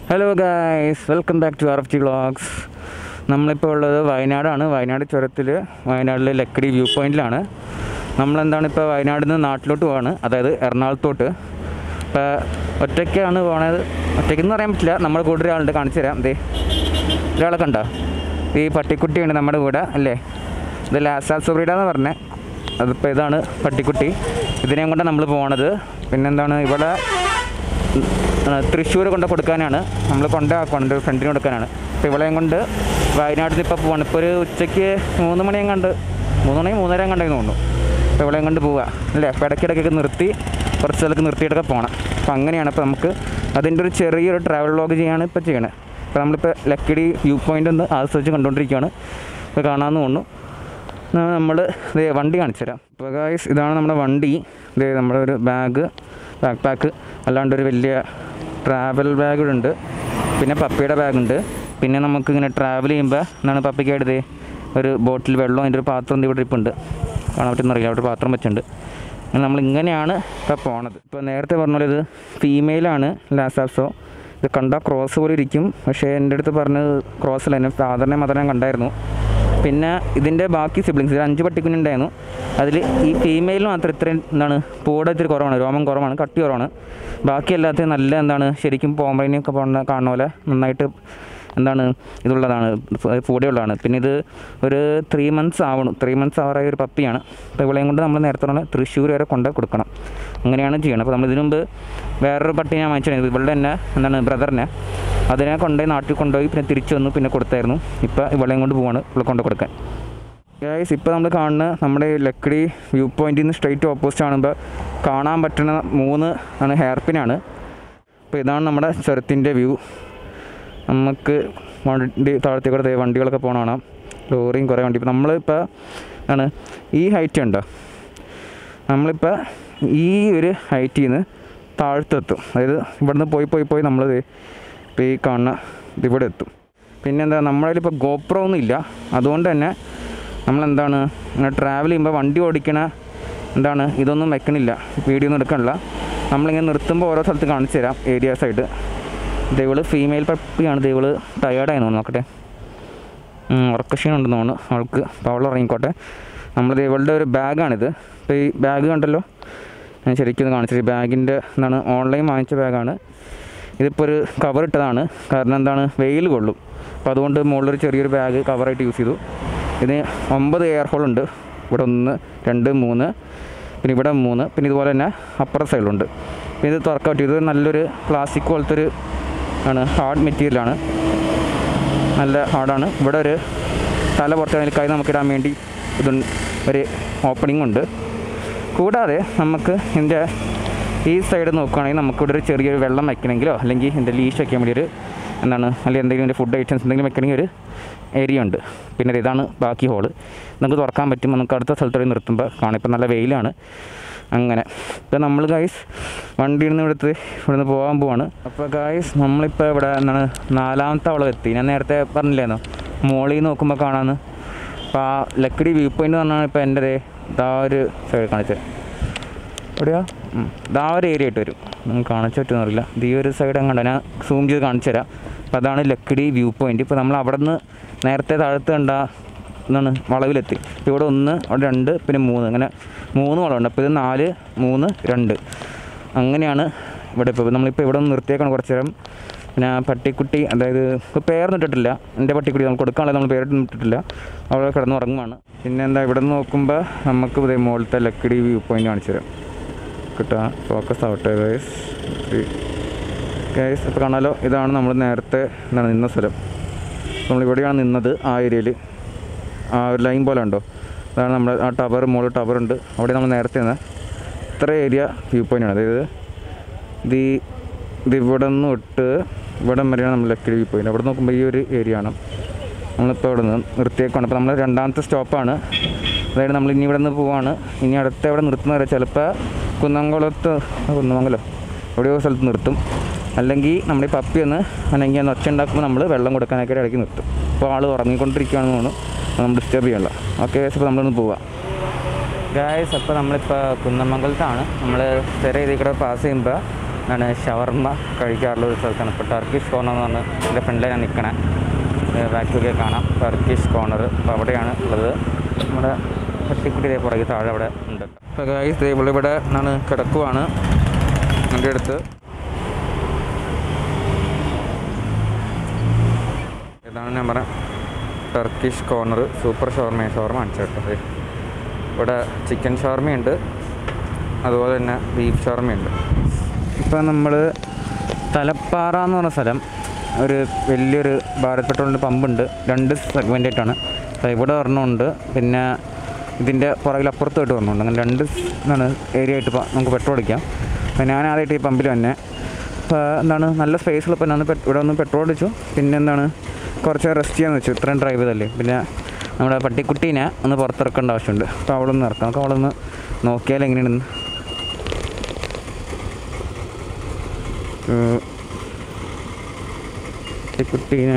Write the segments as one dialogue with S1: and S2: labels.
S1: Hello guys welcome back to R F T vlogs നമ്മളിപ്പോൾ ഉള്ളത് വയനാടാണ് വയനാട് ചുരത്തിൽ വയനാട്ടിലെ ലക്കടി വ്യൂ പോയിന്റിലാണ് നമ്മളെന്താണ് ഇപ്പോൾ വയനാട്ടിൽ നിന്ന് നാട്ടിലോട്ട് പോവാണ് അതായത് എറണാകുളത്തോട്ട് ഇപ്പോൾ ഒറ്റയ്ക്കാണ് പോണത് ഒറ്റയ്ക്കെന്ന് പറയാൻ പറ്റില്ല നമ്മുടെ കൂടെ ഒരാളുണ്ട് കാണിച്ചു തരാം ദേ ഒരാളെ കണ്ടോ ഈ പട്ടിക്കുട്ടിയുണ്ട് നമ്മുടെ കൂടെ അല്ലേ ഇത് ലാസാൽ സുബ്രീഡ എന്ന് പറഞ്ഞത് അതിപ്പോൾ ഇതാണ് പട്ടിക്കുട്ടി ഇതിനെയും കൊണ്ട് നമ്മൾ പോണത് പിന്നെന്താണ് ഇവിടെ തൃശ്ശൂർ കൊണ്ട് കൊടുക്കാനാണ് നമ്മൾ കൊണ്ടാക്കുന്നുണ്ട് ഫ്രണ്ടിന് കൊടുക്കാനാണ് അപ്പോൾ ഇവളെയും കൊണ്ട് വയനാട്ടിൽ ഇപ്പോൾ പോവാണ് ഇപ്പോൾ ഒരു ഉച്ചയ്ക്ക് മൂന്ന് മണിയും കണ്ട് മൂന്ന് മണി മൂന്നര കണ്ടെന്ന് തോന്നുന്നു അപ്പോൾ ഇവളെയും കൊണ്ട് പോവുക അല്ലേ അപ്പോൾ ഇടയ്ക്കിടയ്ക്കൊക്കെ നിർത്തി കുറച്ച് സ്ഥലത്ത് നിർത്തിയിട്ടൊക്കെ പോകണം അപ്പോൾ അങ്ങനെയാണ് ഇപ്പോൾ നമുക്ക് അതിൻ്റെ ഒരു ചെറിയൊരു ട്രാവൽ വ്ളോഗ് ചെയ്യാണ് ഇപ്പോൾ ചെയ്യണത് അപ്പോൾ നമ്മളിപ്പോൾ ലക്കിടി വ്യൂ പോയിൻ്റ് ഒന്ന് ആസ്വദിച്ച് കണ്ടുകൊണ്ടിരിക്കുകയാണ് ഇപ്പോൾ കാണാമെന്ന് തോന്നുന്നു നമ്മൾ ഇതേ വണ്ടി കാണിച്ചു തരാം ഇപ്പോൾ ഗായ്സ് ഇതാണ് നമ്മുടെ വണ്ടി ഇതേ നമ്മുടെ ഒരു ബാഗ് ബാക്ക് പാക്ക് അല്ലാണ്ട് ഒരു വലിയ ട്രാവൽ ബാഗ് ഉണ്ട് പിന്നെ പപ്പിയുടെ ബാഗുണ്ട് പിന്നെ നമുക്ക് ഇങ്ങനെ ട്രാവൽ ചെയ്യുമ്പോൾ എന്താണ് പപ്പിക്കായിട്ട് ഇതേ ഒരു ബോട്ടിൽ വെള്ളം അതിൻ്റെ ഒരു പാത്രം ഇവിടെ ഇരിപ്പുണ്ട് കാണാൻ പറ്റുന്നറിയില്ല അവിടെ ഒരു പാത്രം വെച്ചിട്ടുണ്ട് അങ്ങനെ നമ്മൾ ഇങ്ങനെയാണ് ഇപ്പോൾ പോണത് ഇപ്പോൾ നേരത്തെ പറഞ്ഞ പോലെ ഇത് ഫീമെയിലാണ് ലാസാപ്സോ ഇത് കണ്ടാൽ ക്രോസ് പോലെ ഇരിക്കും പക്ഷേ എൻ്റെ അടുത്ത് പറഞ്ഞത് ക്രോസ് അല്ല ഫാദറിനെ മദറിനെ കണ്ടായിരുന്നു പിന്നെ ഇതിൻ്റെ ബാക്കി സിബ്ലിങ്സ് അഞ്ച് പട്ടിക്കുഞ്ഞുണ്ടായിരുന്നു അതിൽ ഈ ഫീമെയിൽ മാത്രം ഇത്രയും എന്താണ് പൂട ഇത്തിരി കുറവാണ് രോമം കുറവാണ് കട്ടി കുറവാണ് ബാക്കി എല്ലാത്തിനും നല്ല എന്താണ് ശരിക്കും പോമ്പൈനെയൊക്കെ പോണ കാണുന്ന പോലെ നന്നായിട്ട് എന്താണ് ഇതുള്ളതാണ് പൂടെയുള്ളതാണ് പിന്നെ ഇത് ഒരു ത്രീ മന്ത്സ് ആവണം ത്രീ മന്ത്സ് ആവാറായ ഒരു പപ്പിയാണ് അപ്പോൾ ഇവളെയും കൊണ്ട് നമ്മൾ നേരത്തെ പറഞ്ഞ തൃശ്ശൂർ വരെ കൊണ്ട് കൊടുക്കണം അങ്ങനെയാണ് ചെയ്യണം അപ്പോൾ നമ്മൾ ഇതിനു മുമ്പ് വേറൊരു പട്ടി ഞാൻ വാങ്ങിച്ചിരുന്നത് ഇവളുടെ തന്നെ എന്താണ് ബ്രദറിനെ അതിനെ കൊണ്ടുപോയി നാട്ടിൽ കൊണ്ടുപോയി പിന്നെ തിരിച്ചു വന്നു പിന്നെ കൊടുത്തായിരുന്നു ഇപ്പോൾ ഇവളെയും കൊണ്ട് പോവാണ് ഇവളെ കൊണ്ട് കൊടുക്കാൻ ഗൈസ് ഇപ്പോൾ നമ്മൾ കാണുന്ന നമ്മുടെ ഈ ലക്കിടി വ്യൂ പോയിന്റിൽ നിന്ന് സ്ട്രെയിറ്റ് ഓപ്പോസിറ്റ് കാണുമ്പോൾ കാണാൻ പറ്റുന്ന മൂന്ന് ആണ് ഹെയർ പിനാണ് അപ്പോൾ ഇതാണ് നമ്മുടെ ചുരത്തിൻ്റെ വ്യൂ നമുക്ക് വണ്ടി താഴത്തെ കൂടെ ദേ വണ്ടികളൊക്കെ പോകണ കാണാം ലോറിയും കുറേ വണ്ടി ഇപ്പോൾ നമ്മളിപ്പോൾ ആണ് ഈ ഹൈറ്റ് ഉണ്ടോ നമ്മളിപ്പോൾ ഈ ഒരു ഹൈറ്റിൽ നിന്ന് താഴത്തെത്തും അതായത് ഇവിടുന്ന് പോയി പോയി പോയി നമ്മൾ ഇപ്പോൾ ഈ കാണുന്ന ഇതിവിടെ എത്തും പിന്നെന്താ നമ്മളതിൽ ഇപ്പോൾ ഗോപ്രോ ഒന്നും ഇല്ല അതുകൊണ്ട് തന്നെ നമ്മളെന്താണ് ഇങ്ങനെ ട്രാവൽ ചെയ്യുമ്പോൾ വണ്ടി ഓടിക്കണ എന്താണ് ഇതൊന്നും വെക്കണില്ല വീഡിയോ ഒന്നും എടുക്കണില്ല നമ്മളിങ്ങനെ നിർത്തുമ്പോൾ ഓരോ സ്ഥലത്ത് കാണിച്ചു തരാം ഏരിയാസായിട്ട് ദൈവള് ഫീമെയിൽ പപ്പിയാണ് ദൈവള് ടയേർഡായി തോന്നുന്നു നോക്കട്ടെ ഉറക്കക്ഷീണം ഉണ്ടെന്ന് തോന്നുന്നു അവൾക്ക് അപ്പോൾ അവൾ ഇറങ്ങിക്കോട്ടെ നമ്മൾ ഇവളുടെ ഒരു ബാഗാണിത് ഇപ്പോൾ ഈ ബാഗ് കണ്ടല്ലോ ഞാൻ ശരിക്കും ഒന്ന് കാണിച്ചത് ഈ ബാഗിൻ്റെ എന്താണ് ഓൺലൈൻ വാങ്ങിച്ച ബാഗാണ് ഇതിപ്പോൾ ഒരു കവർ ഇട്ടതാണ് കാരണം എന്താണ് വെയിൽ കൊള്ളും അപ്പോൾ അതുകൊണ്ട് മുകളിലൊരു ചെറിയൊരു ബാഗ് കവറായിട്ട് യൂസ് ചെയ്തു ഇതിന് ഒമ്പത് എയർ ഹോൾ ഉണ്ട് ഇവിടെ ഒന്ന് രണ്ട് മൂന്ന് പിന്നെ ഇവിടെ മൂന്ന് പിന്നെ ഇതുപോലെ തന്നെ അപ്പുറ സൈഡിലുണ്ട് പിന്നെ ഇത് തുറക്കൗട്ട് ഇത് നല്ലൊരു പ്ലാസ്റ്റിക് പോലത്തെ ഒരു ആണ് ഹാർഡ് മെറ്റീരിയലാണ് നല്ല ഹാർഡാണ് ഇവിടെ ഒരു തല പുറത്ത് കൈ നമുക്കിടാൻ വേണ്ടി ഇത് ഒരു ഓപ്പണിംഗ് ഉണ്ട് കൂടാതെ നമുക്ക് ഇതിൻ്റെ ഈ സൈഡ് നോക്കുകയാണെങ്കിൽ നമുക്കിവിടെ ഒരു ചെറിയൊരു വെള്ളം വയ്ക്കണമെങ്കിലോ അല്ലെങ്കിൽ ഇതിൻ്റെ ലീഷ് വയ്ക്കാൻ വേണ്ടി ഒരു എന്താണ് അല്ലെങ്കിൽ എന്തെങ്കിലും ഒരു ഫുഡ് ഐറ്റംസ് എന്തെങ്കിലും വെക്കണമെങ്കിൽ ഒരു ഏരിയ ഉണ്ട് പിന്നെ ദേ ഇതാണ് ബാക്കി ഹോള് നമുക്ക് തുറക്കാൻ പറ്റും നമുക്ക് അടുത്ത സ്ഥലത്ത് പോയി നിർത്തുമ്പോൾ കാണാം ഇപ്പം നല്ല വെയിലാണ് അങ്ങനെ ഇപ്പം നമ്മൾ ഗായ്സ് വണ്ടിയിൽ നിന്ന് ഇവിടുത്തെ ഇവിടുന്ന് പോകാൻ പോവാണ് അപ്പോൾ ഗായ്സ് നമ്മളിപ്പോൾ ഇവിടെ എന്താണ് നാലാമത്തെ അവളം എത്തി ഞാൻ നേരത്തെ പറഞ്ഞില്ലായിരുന്നു മോളിൽ നിന്ന് നോക്കുമ്പോൾ കാണാമെന്ന് അപ്പോൾ ആ ലക്കിടി വ്യൂ പോയിന്റ് എന്ന് പറഞ്ഞാൽ ഇപ്പോൾ എൻ്റെ ദേ ഇതാ ഒരു സൈഡ് കാണിച്ചത് എവിടെയാ ഉം. ഇതാ ഒരു ഏരിയ ആയിട്ട് വരും നിങ്ങൾക്ക് കാണിച്ചു പറ്റുമെന്നറിയില്ല ഇത് ഈ ഒരു സൈഡ് എങ്ങാണ്ട് ഞാൻ സൂം ചെയ്ത് കാണിച്ചു തരാം അപ്പോൾ അതാണ് ലക്കിടി വ്യൂ പോയിന്റ് ഇപ്പോൾ നമ്മൾ അവിടെ നിന്ന് നേരത്തെ താഴത്ത് കണ്ട എന്താണ് വളവിലെത്തി ഇപ്പോൾ ഇവിടെ ഒന്ന് അവിടെ രണ്ട് പിന്നെ മൂന്ന് അങ്ങനെ മൂന്ന് വളമുണ്ട് അപ്പോൾ ഇത് നാല് മൂന്ന് രണ്ട് അങ്ങനെയാണ് ഇവിടെ ഇപ്പോൾ നമ്മളിപ്പോൾ ഇവിടെ ഒന്ന് നിർത്തിയേക്കാണ് കുറച്ച് നേരം പിന്നെ ആ പട്ടിക്കുട്ടി അതായത് ഇപ്പോൾ പേരൊന്നും ഇട്ടിട്ടില്ല എൻ്റെ പട്ടിക്കുട്ടി നമുക്ക് കൊടുക്കാനുള്ളത് നമ്മൾ പേരിട്ടൊന്നും ഇട്ടിട്ടില്ല അവിടെ കിടന്ന് ഉറങ്ങുവാണ് പിന്നെ എന്താ ഇവിടെ നിന്ന് നോക്കുമ്പോൾ നമുക്ക് ഇതേ മുകളിലത്തെ ലക്കിടി വ്യൂ പോയിന്റ് കാണിച്ചു തരാം കിട്ടുക ഫോക്കസ് ആവട്ടെ ഗൈസ് ഗൈസ് ഇപ്പോൾ കാണാലോ ഇതാണ് നമ്മൾ നേരത്തെ എന്താണ് നിന്ന സ്ഥലം നമ്മൾ ഇവിടെയാണ് നിന്നത് ആ ഏരിയയിൽ ആ ഒരു ലൈൻ പോലെ ഉണ്ടോ അതാണ് നമ്മുടെ ആ ടവർ മുകളിൽ ടവർ ഉണ്ട് അവിടെ നമ്മൾ നേരത്തെ നിന്ന് ഇത്ര ഏരിയ വ്യൂ പോയിൻ്റ് ആണ് അതായത് ഇത് ഈ ഇത് ഇവിടെ നിന്ന് തൊട്ട് ഇവിടം വരെയാണ് നമ്മൾ ലക്കിടി വ്യൂ പോയിൻ്റ് അവിടെ നോക്കുമ്പോൾ ഈ ഒരു ഏരിയ ആണ് നമ്മളിപ്പോൾ ഇവിടെ നിന്ന് നിർത്തിയേക്കാണ് അപ്പോൾ നമ്മൾ രണ്ടാമത്തെ സ്റ്റോപ്പാണ് അതായത് നമ്മൾ ഇനി ഇവിടെ നിന്ന് പോവാണ് ഇനി അടുത്ത എവിടെ നിർത്തുന്നവരെ ചിലപ്പോൾ കുന്നംകുളത്ത് കുന്നമംഗലം എവിടെയോ സ്ഥലത്ത് നിർത്തും അല്ലെങ്കിൽ നമ്മുടെ ഈ പപ്പി ഒന്ന് അല്ലെങ്കിൽ ഒന്ന് ഒച്ച ഉണ്ടാക്കുമ്പോൾ നമ്മൾ വെള്ളം കൊടുക്കാനൊക്കെ ഇടയ്ക്ക് നിർത്തും അപ്പോൾ ആൾ ഉറങ്ങിക്കൊണ്ടിരിക്കുകയാണെന്ന് തോന്നുന്നു അപ്പോൾ നമ്മൾ ഡിസ്റ്റർബ് ചെയ്യണ്ട ഓക്കെ അപ്പോൾ നമ്മളൊന്ന് പോവാം ഗായസ് അപ്പോൾ നമ്മളിപ്പോൾ കുന്നമംഗലത്താണ് നമ്മൾ ചെറിയ രീതിയിൽ കൂടെ പാസ് ചെയ്യുമ്പോൾ ആണ് ഷവർമ്മ കഴിക്കാറുള്ള ഒരു സ്ഥലത്താണ് ഇപ്പോൾ ടർക്കിഷ് കോർണർ എന്ന് പറഞ്ഞ് എൻ്റെ ഫ്രണ്ടിലാണ് നിൽക്കണേ ബാക്കിലൊക്കെ കാണാം ടർക്കിഷ് കോർണർ അപ്പോൾ അവിടെയാണ് ഉള്ളത് നമ്മുടെ പട്ടിക്കുട്ടി ഇതേ പുറകെ താഴെ അവിടെ ഉണ്ട് അപ്പോൾ ഗൈസ് ദേ ഇവിടെ ഇവിടെ ആണ് കിടക്കുവാണ് എൻ്റെ അടുത്ത് ഇതാണ് ഞാൻ പറഞ്ഞ Turkish corner super shawarma shawarma കാണിച്ചു കേട്ടോ ദേ. ഇവിടെ ചിക്കൻ ഷവർമയുണ്ട് അതുപോലെ തന്നെ ബീഫ് ഷവർമയുണ്ട് ഇപ്പം നമ്മൾ തലപ്പാറ എന്ന് പറഞ്ഞ സ്ഥലം ഒരു വലിയൊരു ഭാരത് പെട്രോളിൻ്റെ പമ്പുണ്ട് രണ്ട് സെഗ്മെൻ്റ് ആയിട്ടാണ് അപ്പോൾ ഇവിടെ ഒരെണ്ണമുണ്ട് പിന്നെ ഇതിൻ്റെ പുറകിൽ അപ്പുറത്തോട്ട് ഒരെണ്ണമുണ്ട് അങ്ങനെ രണ്ട് എന്താണ് ഏരിയ ആയിട്ട് ഇപ്പം നമുക്ക് പെട്രോൾ അടിക്കാം അപ്പോൾ ഞാൻ ആദ്യമായിട്ട് ഈ പമ്പിൽ തന്നെ അപ്പോൾ എന്താണ് നല്ല സ്പേസ് ഉള്ളപ്പോൾ ഞാൻ ഒന്ന് ഇവിടെ ഒന്ന് പെട്രോൾ അടിച്ചു പിന്നെ എന്താണ് കുറച്ച് റെസ്റ്റ് ചെയ്യാന്ന് വെച്ചു ഇത്രയും ഡ്രൈവ് ചെയ്തല്ലേ പിന്നെ നമ്മുടെ പട്ടിക്കുട്ടീനെ ഒന്ന് പുറത്തിറക്കേണ്ട ആവശ്യമുണ്ട് അപ്പോൾ അവളൊന്ന് ഇറക്കാം നമുക്ക് അവളൊന്ന് നോക്കിയാൽ എങ്ങനെയാണെന്ന് ഏഹ് പട്ടിക്കുട്ടീനെ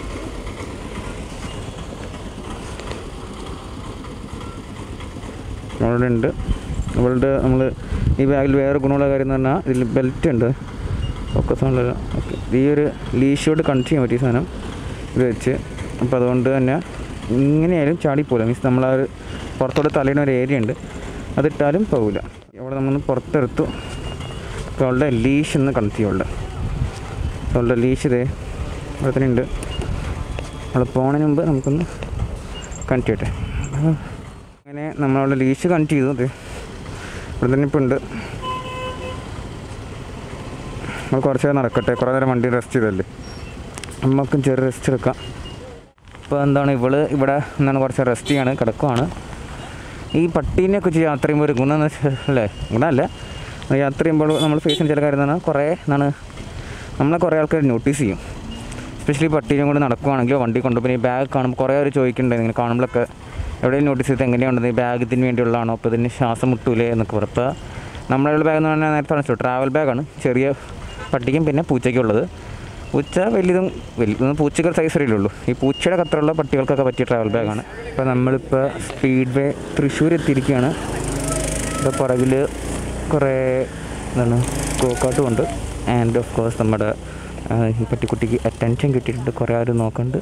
S1: അവിടെ ഉണ്ട് അവളുടെ നമ്മൾ ഈ ബാഗിൽ വേറെ ഗുണമുള്ള കാര്യം എന്ന് പറഞ്ഞാൽ ഇതിൽ ബെൽറ്റ് ഉണ്ട് ഫോക്കസ് ഉള്ള ഓക്കെ ഈ ഒരു ലീഷോട് കണക്ട് ചെയ്യാൻ പറ്റിയ സാധനം ഇത് വെച്ച് അപ്പോൾ അതുകൊണ്ട് തന്നെ ഇങ്ങനെയായാലും ചാടിപ്പോല മീൻസ് നമ്മൾ ആ ഒരു പുറത്തോട്ട് തലയുന്ന ഒരു ഏരിയ ഉണ്ട് അതിട്ടാലും പോകില്ല അവിടെ നമ്മൾ പുറത്തെടുത്തു അപ്പോൾ അവളുടെ ലീഷ് ഒന്ന് കണക്ട് ചെയ്യും അവളുടെ അവളുടെ ലീഷ് ഇതേ അവിടെ തന്നെ ഉണ്ട് അവൾ പോണതിന് മുമ്പ് നമുക്കൊന്ന് കണക്ട് ചെയ്യട്ടെ അങ്ങനെ നമ്മളവിടെ ലീഷ് കണക്ട് ചെയ്തു അതെ ഇവിടെ തന്നെ ഇപ്പോൾ ഉണ്ട് നമ്മൾ കുറച്ച് നേരം നടക്കട്ടെ കുറേ നേരം വണ്ടി റെസ്റ്റ് ചെയ്തല്ലേ നമുക്കും ചെറിയ റെസ്റ്റ് എടുക്കാം ഇപ്പോൾ എന്താണ് ഇവള് ഇവിടെ എന്താണ് കുറച്ച് റെസ്റ്റ് ചെയ്യാണ് കിടക്കുവാണ് ഈ പട്ടീനെ കുറിച്ച് യാത്ര ചെയ്യുമ്പോൾ ഒരു ഗുണം എന്ന് വെച്ചാൽ അല്ലേ ഗുണമല്ല യാത്ര ചെയ്യുമ്പോൾ നമ്മൾ ഫേസ് ചെയ്യുന്ന ചില കാര്യം എന്ന് പറഞ്ഞാൽ കുറേ എന്താണ് നമ്മളെ കുറേ ആൾക്കാർ നോട്ടീസ് ചെയ്യും എസ്പെഷ്യലി പട്ടീനെ കൊണ്ട് നടക്കുവാണെങ്കിലോ വണ്ടി കൊണ്ട് പിന്നെ ഈ ബാഗ് കാണുമ്പോൾ കുറേ അവർ ചോദിക്കുന്നുണ്ട് ഇങ്ങനെ കാണുമ്പോഴൊക്കെ എവിടെയും നോട്ടീസ് ചെയ്ത് എങ്ങനെയുണ്ട് ഈ ബാഗ് ഇതിന് വേണ്ടിയുള്ളതാണോ അപ്പോൾ ഇതിന് ശ്വാസം മുട്ടൂലേ എന്നൊക്കെ പറയും അപ്പോൾ നമ്മളുടെ ബാഗ് എന്ന് പറഞ്ഞാൽ നേരത്തെ കാണിച്ചു ട്രാവൽ ബാഗാണ് ചെറിയ പട്ടിക്കും പിന്നെ പൂച്ചയ്ക്കുള്ളത് പൂച്ച വലിയതും വലിയതും പൂച്ചകൾ സൈസ് ഉള്ളൂ ഈ പൂച്ചയുടെ കത്തറുള്ള പട്ടികൾക്കൊക്കെ പറ്റിയ ട്രാവൽ ബാഗാണ് ഇപ്പോൾ നമ്മളിപ്പോൾ സ്പീഡ് വേ തൃശ്ശൂർ എത്തിയിരിക്കുകയാണ് ഇപ്പോൾ പുറകിൽ കുറേ എന്താണ് ഗോക്കാട്ടും ഉണ്ട് ആൻഡ് ഓഫ് കോഴ്സ് നമ്മുടെ ആ, ഈ പട്ടിക്കുട്ടിക്ക് അറ്റൻഷൻ കിട്ടിയിട്ടുണ്ട് കുറേ ആരും നോക്കുന്നുണ്ട്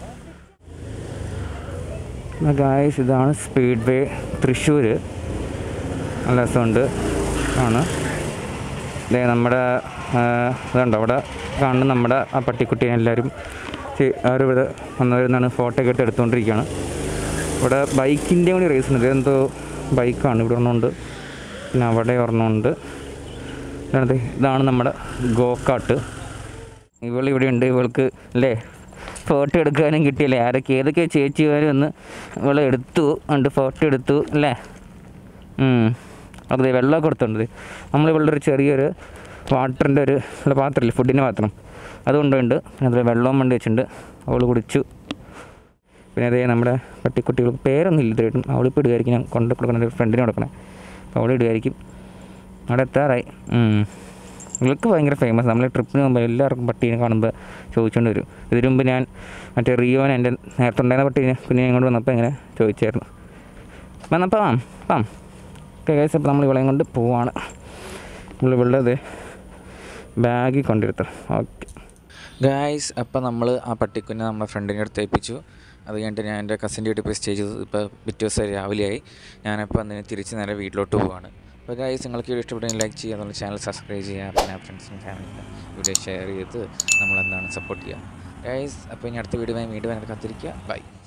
S1: ഗായ്സ് ഇതാണ് സ്പീഡ് വേ തൃശ്ശൂർ നല്ല രസമുണ്ട് ആണ് ഇതേ നമ്മുടെ ആ, ഇതുണ്ട് അവിടെ കാണുന്ന നമ്മുടെ ആ പട്ടിക്കുട്ടീനെ എല്ലാവരും ചെ- അവർ ഇവിടെ വന്നവരെന്നാണ് ഫോട്ടോ ഒക്കെ എടുത്ത് എടുത്തുകൊണ്ടിരിക്കുകയാണ് ഇവിടെ ബൈക്കിൻ്റെ കൂടി റേസ് ഉണ്ട് ഇതെന്തോ ബൈക്കാണ് ഇവിടെ ഒരെണ്ണമുണ്ട് പിന്നെ അവിടെ ഒരെണ്ണമുണ്ട് ഇതാണത് ഇതാണ് നമ്മുടെ ഗോക്കാട്ട് ഇവൾ ഇവിടെ ഉണ്ട് ഇവൾക്ക് അല്ലേ ഫോട്ടോ എടുക്കാനും കിട്ടിയല്ലേ ആരൊക്കെ ഏതൊക്കെ ചേച്ചിമാരും ഒന്ന് ഇവൾ എടുത്തു ഉണ്ട് ഫോട്ടോ എടുത്തു അല്ലേ ഉം. അതെ വെള്ളമൊക്കെ കൊടുത്തിട്ടുണ്ട് നമ്മൾ ഇവളുടെ ഒരു ചെറിയൊരു വാട്ടറിൻ്റെ ഒരു ഉള്ള പാത്രമില്ലേ ഫുഡിൻ്റെ പാത്രം അത് കൊണ്ടുപോയിട്ടുണ്ട് പിന്നെ അതിൽ വെള്ളവും കൊണ്ട് വെച്ചിട്ടുണ്ട് അവൾ കുടിച്ചു പിന്നെ അതേ നമ്മുടെ പട്ടിക്കുട്ടികൾക്ക് പേരൊന്നും ഇല്ല ഇതായിട്ടും അവളിപ്പോൾ ഇടുകയായിരിക്കും ഞാൻ കൊണ്ട് കൊടുക്കണ ഒരു ഫ്രണ്ടിന് കൊടുക്കണേ അപ്പോൾ അവൾ ഇടുകയായിരിക്കും അവിടെ എത്താറായി ഉം. ഇവൾക്ക് ഭയങ്കര ഫേമസ് നമ്മൾ ട്രിപ്പിന് പോകുമ്പോൾ എല്ലാവർക്കും പട്ടീനെ കാണുമ്പോൾ ചോദിച്ചുകൊണ്ട് വരും ഇതിനു മുമ്പ് ഞാൻ മറ്റേ റിയോൻ എൻ്റെ നേരത്തെ ഉണ്ടായിരുന്ന പട്ടീനെ കുഞ്ഞിനെ ഇങ്ങോട്ട് വന്നപ്പോൾ ഇങ്ങനെ ചോദിച്ചായിരുന്നു വന്നപ്പോൾ വാം വാം ഓക്കെ കേസ് അപ്പോൾ നമ്മൾ ഇവളെയും കൊണ്ട് പോവാണ് നമ്മൾ ഇവളുടെ ഇത് ബാഗിൽ കൊണ്ടിരുത്തണം ഓക്കെ
S2: ഗായ്സ് അപ്പോൾ നമ്മൾ ആ പട്ടിക്കുഞ്ഞെ നമ്മളെ ഫ്രണ്ടിൻ്റെ അടുത്ത് ഏൽപ്പിച്ചു അത് കഴിഞ്ഞിട്ട് ഞാൻ എൻ്റെ കസിൻ്റെ വീട്ടിൽ പോയി സ്റ്റേ ചെയ്തു ഇപ്പോൾ പിറ്റേ ദിവസം രാവിലെയായി ഞാനപ്പോൾ അതിന് തിരിച്ച് നേരെ വീട്ടിലോട്ട് പോവാണ് അപ്പോൾ ഗായ്സ് നിങ്ങൾക്ക് വീഡിയോ ഇഷ്ടപ്പെട്ടെങ്കിൽ ലൈക്ക് ചെയ്യുക അതുപോലെ ചാനൽ സബ്സ്ക്രൈബ് ചെയ്യുക പിന്നെ ഫ്രണ്ട്സിനും ഫാമിലിക്കും വീഡിയോ ഷെയർ ചെയ്ത് നമ്മളെന്താണ് സപ്പോർട്ട് ചെയ്യുക ഗായ്സ് അപ്പോൾ ഇനി അടുത്ത വീഡിയോ വീണ്ടും എനിക്ക് കാത്തിരിക്കുക ബൈ